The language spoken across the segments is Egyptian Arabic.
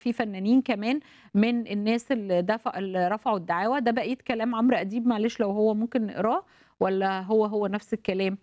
في فنانين كمان من الناس اللي دفع اللي رفعوا الدعاوى ده بقية كلام عمرو أديب معلش لو هو ممكن نقراه ولا هو هو نفس الكلام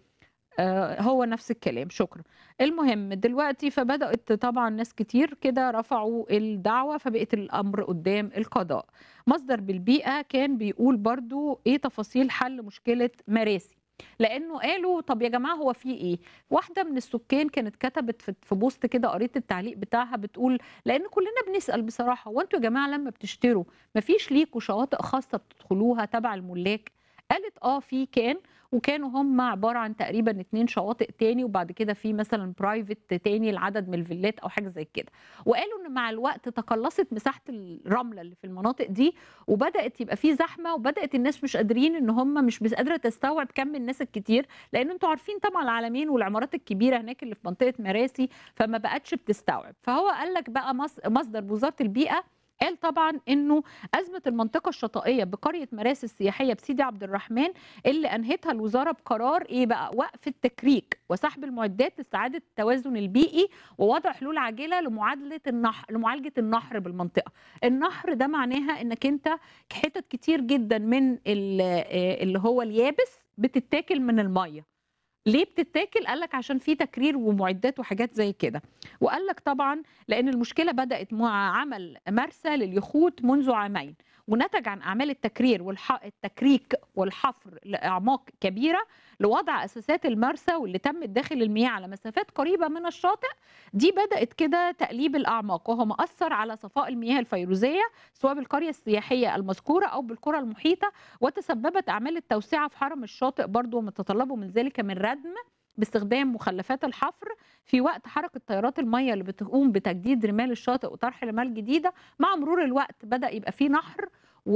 آه، هو نفس الكلام شكرا المهم دلوقتي فبدأت طبعا ناس كتير كده رفعوا الدعوة فبقت الأمر قدام القضاء مصدر بالبيئة كان بيقول برضو ايه تفاصيل حل مشكلة مراسي لانه قالوا طب يا جماعه هو في ايه واحده من السكان كانت كتبت في في بوست كده قريت التعليق بتاعها بتقول لان كلنا بنسال بصراحه هو انتوا يا جماعه لما بتشتروا مفيش ليكوا شواطئ خاصه بتدخلوها تبع الملاك قالت اه في كان وكانوا هم عباره عن تقريبا اتنين شواطئ تاني وبعد كده في مثلا برايفت تاني لعدد من الفيلات او حاجه زي كده وقالوا ان مع الوقت تقلصت مساحه الرمله اللي في المناطق دي وبدات يبقى في زحمه وبدات الناس مش قادرين ان هم مش مش قادره تستوعب كم الناس الكتير لان انتوا عارفين طبعا العالمين والعمارات الكبيره هناك اللي في منطقه مراسي فما بقتش بتستوعب فهو قال لك بقى مص- مصدر بوزاره البيئه قال طبعا انه ازمه المنطقه الشاطئيه بقريه مراسي السياحيه بسيدي عبد الرحمن اللي انهتها الوزاره بقرار ايه بقى وقف التكريك وسحب المعدات لاستعاده التوازن البيئي ووضع حلول عاجله لمعادله النحر لمعالجه النحر بالمنطقه النحر ده معناها انك انت حتت كتير جدا من ال- آه، اللي هو اليابس بتتاكل من الميه ليه بتتاكل قال لك عشان في تكرير ومعدات وحاجات زي كده وقال لك طبعا لان المشكله بدات مع عمل مرسى لليخوت منذ عامين ونتج عن اعمال التكرير والتكريك والحفر لاعماق كبيره لوضع اساسات المرسى واللي تمت داخل المياه على مسافات قريبه من الشاطئ دي بدات كده تقليب الاعماق وهو مأثر على صفاء المياه الفيروزيه سواء بالقريه السياحيه المذكوره او بالقرى المحيطه وتسببت اعمال التوسعه في حرم الشاطئ برضو وما تطلبه من ذلك من ردم باستخدام مخلفات الحفر في وقت حركه طيارات الميه اللي بتقوم بتجديد رمال الشاطئ وطرح رمال جديده مع مرور الوقت بدا يبقى في نحر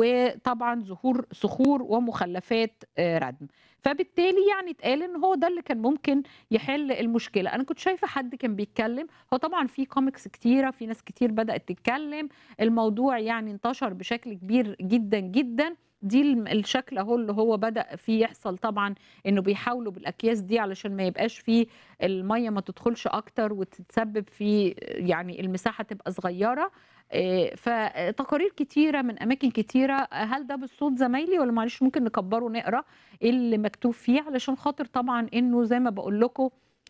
وطبعا ظهور صخور ومخلفات آه، ردم فبالتالي يعني اتقال ان هو ده اللي كان ممكن يحل المشكله انا كنت شايفه حد كان بيتكلم هو طبعا في كوميكس كتيره في ناس كتير بدات تتكلم الموضوع يعني انتشر بشكل كبير جدا جدا دي الم- الشكل اهو اللي هو بدا فيه يحصل طبعا انه بيحاولوا بالاكياس دي علشان ما يبقاش فيه الميه ما تدخلش اكتر وتتسبب في يعني المساحه تبقى صغيره إيه، فتقارير كتيره من اماكن كتيره هل ده بالصوت زمايلي ولا معلش ممكن نكبره نقرا ايه اللي مكتوب فيه علشان خاطر طبعا انه زي ما بقول لكم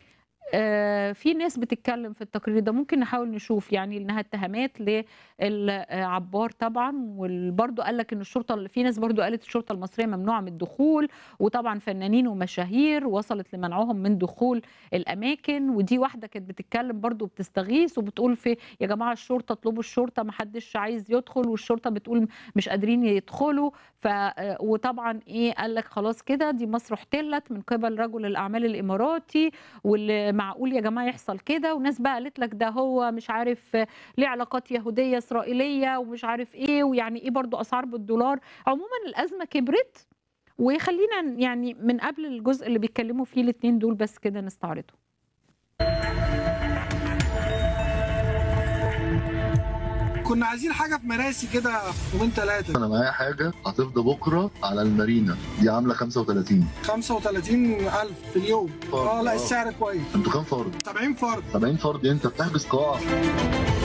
آه، في ناس بتتكلم في التقرير ده ممكن نحاول نشوف يعني انها اتهامات للعبار طبعا وبرضه قال لك ان الشرطه في ناس برضه قالت الشرطه المصريه ممنوعه من الدخول وطبعا فنانين ومشاهير وصلت لمنعهم من دخول الاماكن ودي واحده كانت بتتكلم برضه بتستغيث وبتقول في يا جماعه الشرطه اطلبوا الشرطه ما حدش عايز يدخل والشرطه بتقول مش قادرين يدخلوا ف آه، وطبعا ايه قال لك خلاص كده دي مصر احتلت من قبل رجل الاعمال الاماراتي واللي معقول يا جماعه يحصل كده وناس بقى قالت لك ده هو مش عارف آه، ليه علاقات يهوديه اسرائيليه ومش عارف ايه ويعني ايه برضو اسعار بالدولار عموما الازمه كبرت وخلينا يعني من قبل الجزء اللي بيتكلموا فيه الاثنين دول بس كده نستعرضه كنا عايزين حاجه في مراسي كده يومين ثلاثه انا معايا حاجه هتفضى بكره على المارينا دي عامله 35 35000 في اليوم اه لا السعر كويس انتوا كام فرد 70 فرد 70 فرد انت بتحجز قاعه